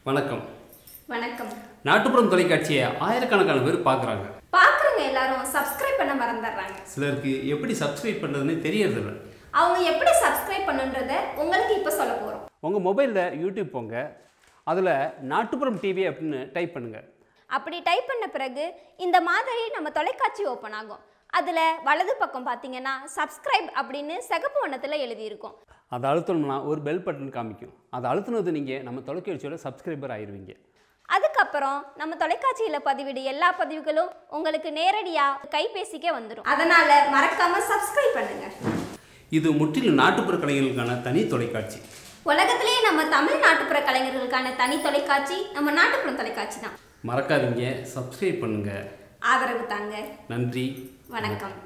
வணக்கம் வணக்கம் நாட்டுப்புறம் தொலைக்காட்சியை ஆயிரக்கணக்கான பேர் பார்க்குறாங்க பார்க்குறவங்க எல்லாரும் சப்ஸ்கிரைப் பண்ண மறந்துடுறாங்க சிலருக்கு எப்படி சப்ஸ்கிரைப் பண்ணுறதுன்னு தெரியறதில்ல அவங்க எப்படி சப்ஸ்கிரைப் பண்ணுன்றத உங்களுக்கு இப்போ சொல்ல போகிறோம் உங்கள் மொபைலில் யூடியூப் போங்க அதில் நாட்டுப்புறம் டிவி அப்படின்னு டைப் பண்ணுங்கள் அப்படி டைப் பண்ண பிறகு இந்த மாதிரி நம்ம தொலைக்காட்சி ஓப்பன் ஆகும் அதில் வலது பக்கம் பார்த்தீங்கன்னா சப்ஸ்கிரைப் அப்படின்னு சிகப்பு வண்ணத்தில் எழுதியிருக்கும் அதை அழுத்தணும்னா ஒரு பெல் பட்டன் காமிக்கும் அதை அழுத்தினது நீங்கள் நம்ம தொலைக்காட்சியோட சப்ஸ்கிரைபர் ஆயிருவீங்க அதுக்கப்புறம் நம்ம தொலைக்காட்சியில் பதிவிடு எல்லா பதிவுகளும் உங்களுக்கு நேரடியாக கைபேசிக்கே வந்துடும் அதனால மறக்காம சப்ஸ்கிரைப் பண்ணுங்க இது முற்றிலும் நாட்டுப்புற கலைஞர்களுக்கான தனி தொலைக்காட்சி உலகத்திலேயே நம்ம தமிழ் நாட்டுப்புற கலைஞர்களுக்கான தனி தொலைக்காட்சி நம்ம நாட்டுப்புறம் தொலைக்காட்சி தான் மறக்காதீங்க சப்ஸ்கிரைப் பண்ணுங்கள் ஆதரவு தாங்க நன்றி வணக்கம்